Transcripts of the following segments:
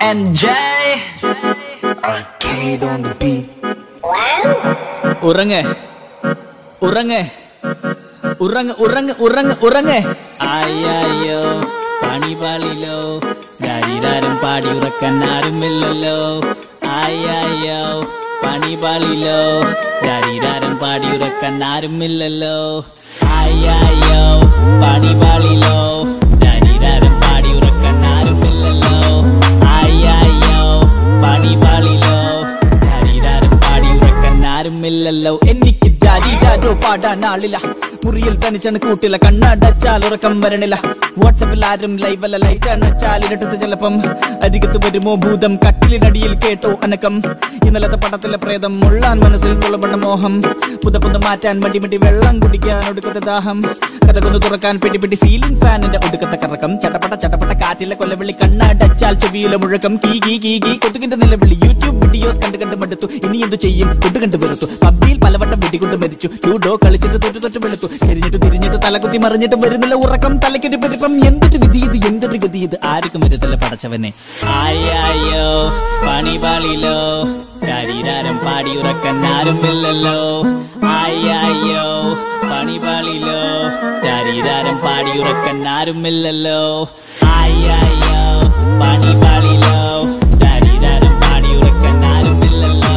and J. Arcade on the beat. ഉറങ്ങ് ഉറങ്ങ് ഉറങ്ങ് ഉറങ്ങ് ഉറങ്ങ് ഉറങ്ങ് അയ്യോ പണി പാളിലോ ദരിദാരം പാടി ഉറക്കാൻ ആരുമില്ലല്ലോ അയ്യോ പണി പാളിലോ ദരിദാരം പാടി ഉറക്കാൻ ആരുമില്ലല്ലോ അയ്യോ പണി പാളിലോ ദരിദാരം പാടി ഉറക്കാൻ ആരുമില്ലല്ലോ അയ്യോ പണി പാളിലോ ഹരിതാരം പാടി ഉറക്കാൻ ആരുമില്ലല്ലോ എനിക്ക് ദാരിദാരോ പാടാൻ ആളില്ല മുറിയിൽ തനിച്ചാണ് കൂട്ടില്ല കണ്ണടച്ചാൽ ഉറക്കം വരണില്ല വാട്സപ്പിൽ ആരും ലൈവല്ല ലൈറ്റ് അണച്ചാൽ ഇരട്ടത്ത് ചിലപ്പം അരികത്ത് വരുമോ ഭൂതം കട്ടിലിനടിയിൽ കേട്ടോ അനക്കം ഇന്നലത്തെ പടത്തിലെ പ്രേതം മുള്ളാൻ മനസ്സിൽ തുള്ളപ്പെട്ട മോഹം പുതപ്പൊന്ന് മാറ്റാൻ മടി മടി വെള്ളം കുടിക്കാൻ ഒടുക്കത്തെ ദാഹം കഥകൊന്ന് തുറക്കാൻ പിടി പിടി സീലിംഗ് ഫാനിന്റെ ഒടുക്കത്തെ കറക്കം ചട്ടപ്പട്ട ചട്ടപ്പട്ട കാറ്റിലെ കൊല്ലവിളി കണ്ണടച്ചാൽ ചെവിയിലെ മുഴക്കം കീ കീ കീ കീ കൊതുകിന്റെ നിലവിളി യൂട്യൂബ് വീഡിയോസ് കണ്ട് കണ്ട് മടുത്തു ഇനി എന്തു ചെയ്യും കൊണ്ട് കണ്ട് വെറുത്തു പബ്ജിയിൽ പലവട്ടം വെടികൊണ്ട് മരിച്ചു ലൂഡോ കളിച്ചിട്ട് തൊട്ട് തൊട്ട് വെളുത്തു ചെരിഞ്ഞിട്ട് തിരിഞ്ഞിട്ട് തലകുത്തി മറിഞ്ഞിട്ട് വരുന്നില്ല ഉറക്കം തലയ്ക്കൊരു പെരുപ്പം എന്തൊരു വിധി ഇത് എന്തൊരു ഗതി ഇത് ആർക്കും വരുത്തില്ല പടച്ചവനെ ആയോ പണി പാളിലോ ശരീരം പാടി ഉറക്കാൻ ആരുമില്ലല്ലോ ആയോ പണി പാളിലോ ശരീരം പാടി ഉറക്കാൻ ആരുമില്ലല്ലോ ആയോ പണി പാളിലോ ശരീരം പാടി ഉറക്കാൻ ആരുമില്ലല്ലോ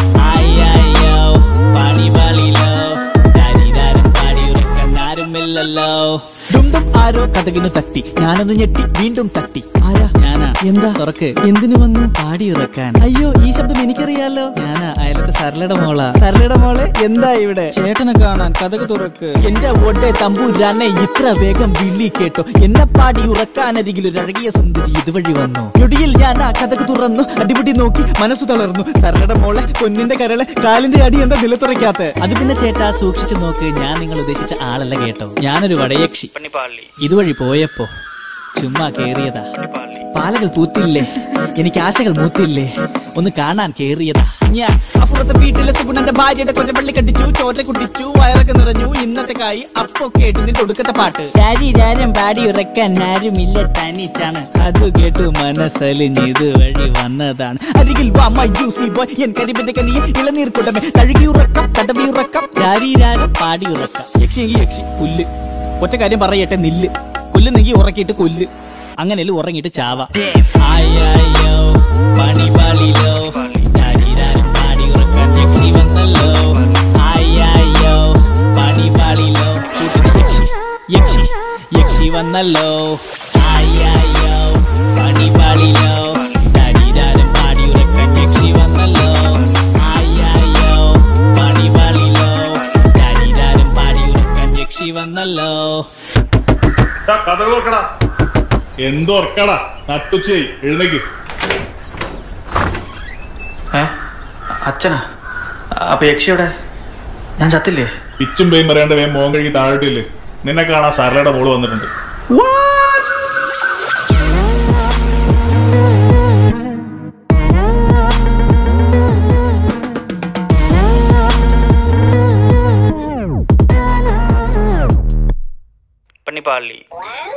ആയോ പണി പാളിലോ ശരീരം പാടി ഉറക്കാൻ ആരുമില്ലല്ലോ ഡുംഡും ആരോ കഥകിനു തട്ടി ഞാനൊന്ന് ഞെട്ടി വീണ്ടും തട്ടി ആരാ ഞാനാ എന്താ തുറക്ക് എന്തിനു വന്നു പാടി ഇറക്കാൻ അയ്യോ ഈ ശബ്ദം എനിക്കറിയാലോ ഞാനാ അയലത്തെ സരളയുടെ മോളാ സരളയുടെ മോളെ എന്താ ഇവിടെ ചേട്ടനെ കാണാൻ കഥക് തുറക്ക് എന്റെ ഒടെ തമ്പൂരാനെ ഇത്ര വേഗം വിളി കേട്ടോ എന്നെ പാടി ഉറക്കാനരികിൽ ഒരു അഴകിയ സുന്ദരി ഇതുവഴി വന്നു ഞൊടിയിൽ ഞാൻ ആ കഥക് തുറന്നു അടിപിടി നോക്കി മനസ്സു തളർന്നു സരളയുടെ മോളെ പൊന്നിന്റെ കരളെ കാലിന്റെ അടി എന്താ നിലത്തുറയ്ക്കാത്ത അത് പിന്നെ ചേട്ടാ സൂക്ഷിച്ചു നോക്ക് ഞാൻ നിങ്ങൾ ഉദ്ദേശിച്ച ആളല്ല കേട്ടോ ഞാനൊരു വടയക്ഷി ഇതുവഴി പോയപ്പോ ചുമ്മാ കേറിയതാ പാലകൾ പൂത്തില്ലേ എനിക്ക് ആശകൾ മൂത്തില്ലേ ഒന്ന് കാണാൻ കേറിയതാ ഞാൻ അപ്പുറത്തെ വീട്ടിലെ സുഗുണന്റെ ഭാര്യയുടെ കൊറ്റപ്പള്ളി കട്ടിച്ചു ചോറ്റ കുട്ടിച്ചു വയറൊക്കെ നിറഞ്ഞു ഇന്നത്തെ കായി അപ്പൊ കേട്ടു നിന്റെ ഒടുക്കത്തെ പാട്ട് ശരീരം പാടി ഉറക്കാൻ ആരുമില്ല തനിച്ചാണ് അത് കേട്ടു മനസ്സലിഞ്ഞ് ഇതുവഴി വന്നതാണ് അരികിൽ വാ മൈ ജ്യൂസി ബോയ് എൻ കരിമ്പിന്റെ കനിയെ ഇളനീർ കുടമേ തഴുകി ഉറക്കം തടവി ഉറക്കം ശരീരം പാടി ഉറക്കം യക്ഷിയെങ്കി യക്ഷി പുല്ല് ഒറ്റ കാര്യം പറയട്ടെ നില്ല് കൊല്ലുന്നെങ്കി ഉറക്കിയിട്ട് കൊല്ല് അങ്ങനെയല്ല ഉറങ്ങിയിട്ട് ചാവ ആയോ പണി പാളിലോ ശരീരം പാടി ഉറക്കാൻ യക്ഷി വന്നല്ലോ ആയോ പണി പാളിലോ കൂട്ടിന് യക്ഷി യക്ഷി യക്ഷി വന്നല്ലോ ആയോ പണി പാളിലോ ശരീരം പാടി ഉറക്കാൻ യക്ഷി വന്നല്ലോ ആയോ പണി പാളിലോ ശരീരം പാടി ഉറക്കാൻ യക്ഷി വന്നല്ലോ ടാ, കഥ തുറക്കടാ എന്തോർക്കടാ നട്ടുച്ചേ എഴുന്നേക്ക് ഏ അച്ഛനാ അപ്പൊ യക്ഷിയുടെ ഞാൻ ചത്തില്ലേ പിച്ചും പേയും പറയാണ്ട് വേം മോൻ കഴുകി താഴോട്ടില്ലേ നിന്നെ കാണാൻ സരളയുടെ മോള് വന്നിട്ടുണ്ട് പണിപ്പാളി